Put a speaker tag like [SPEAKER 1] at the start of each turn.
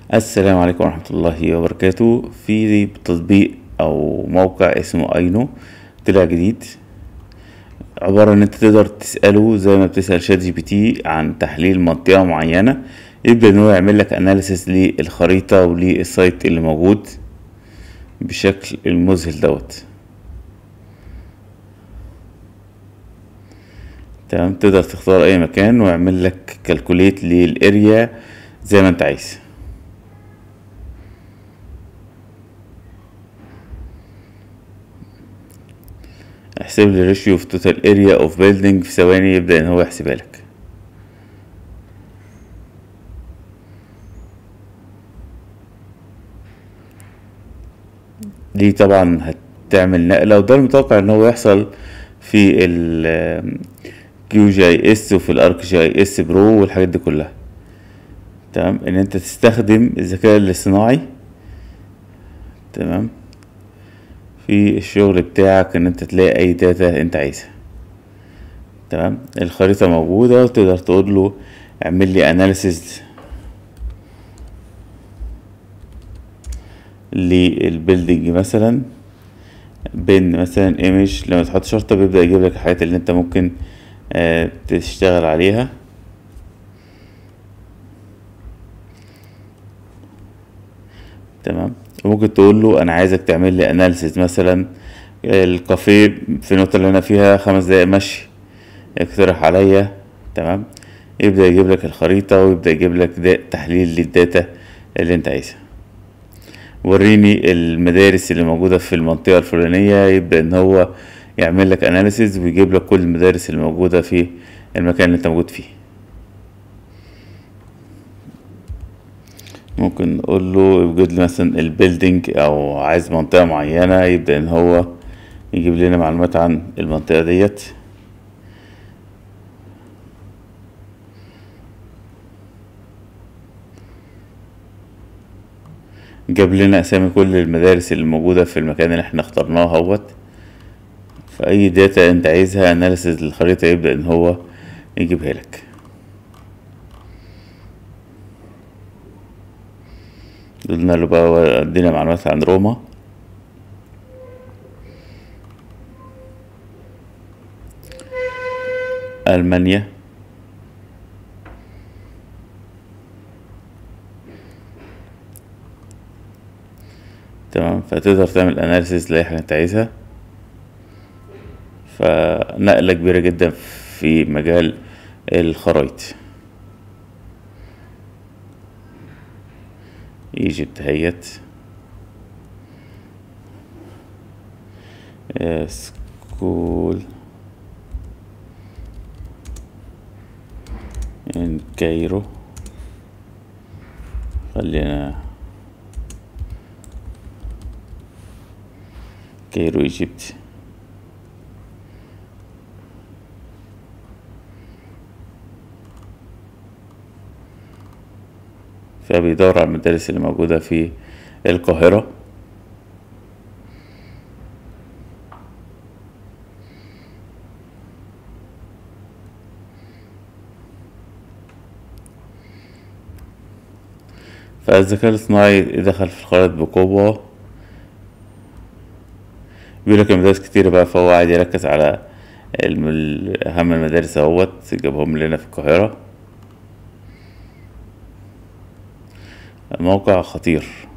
[SPEAKER 1] السلام عليكم ورحمة الله وبركاته في تطبيق أو موقع اسمه أينو طلع جديد عبارة إن أنت تقدر تسأله زي ما بتسأل شات جي بي تي عن تحليل منطقة معينة يبدأ إن هو يعمل لك أناليسيس للخريطة وللسايت اللي موجود بشكل المذهل دوت تمام تقدر تختار أي مكان ويعمل لك كالكوليت للأريا زي ما أنت عايز احسب لي ريشيو في توتال اريا اوف بيلدينج في ثواني يبدأ ان هو يحسبها لك دي طبعا هتعمل نقلة وده المتوقع ان هو يحصل في ال كيو جي اس وفي الارك جي اس برو والحاجات دي كلها تمام ان انت تستخدم الذكاء الاصطناعي تمام في الشغل بتاعك ان انت تلاقي اي داتا انت عايزها تمام الخريطة موجودة وتقدر تقول له اعمل لي اناليسيز للبيلدينج مثلا بين مثلا ايمج لما تحط شرطة بيبدأ يجيب لك الحاجات اللي انت ممكن آه تشتغل عليها تمام وممكن تقول له انا عايزك تعمل لي اناليسيز مثلا الكافيه في النقطة اللي انا فيها خمس دقايق مشي اقترح عليا تمام يبدأ يجيب لك الخريطة ويبدأ يجيب لك تحليل للداتا اللي انت عايزها وريني المدارس اللي موجودة في المنطقة الفلانية يبدأ ان هو يعمل لك اناليسيز ويجيب لك كل المدارس اللي موجودة في المكان اللي انت موجود فيه ممكن نقول له يوجد لي مثلا البيلدينج او عايز منطقة معينة يبدأ ان هو يجيب لنا معلومات عن المنطقة ديت جاب لنا اسامي كل المدارس اللي موجودة في المكان اللي احنا اخترناه اهوت فاي داتا انت عايزها اناليسيز للخريطة يبدأ ان هو يجيبها لك قلنا له بقى ادينا معلومات عن روما ألمانيا تمام فتقدر تعمل اناليسيس لأي حاجة انت عايزها فنقلة كبيرة جدا في مجال الخرايط ايجيبت هيت سكول ان كايرو خلينا كايرو ايجيبت فبيدور على المدارس اللي موجودة في القاهرة فالذكاء الاصطناعي دخل في الخرائط بقوة بيقولك المدارس كتيرة بقى فهو عادي يركز على أهم المدارس اهوت جابهم لنا في القاهرة موقع خطير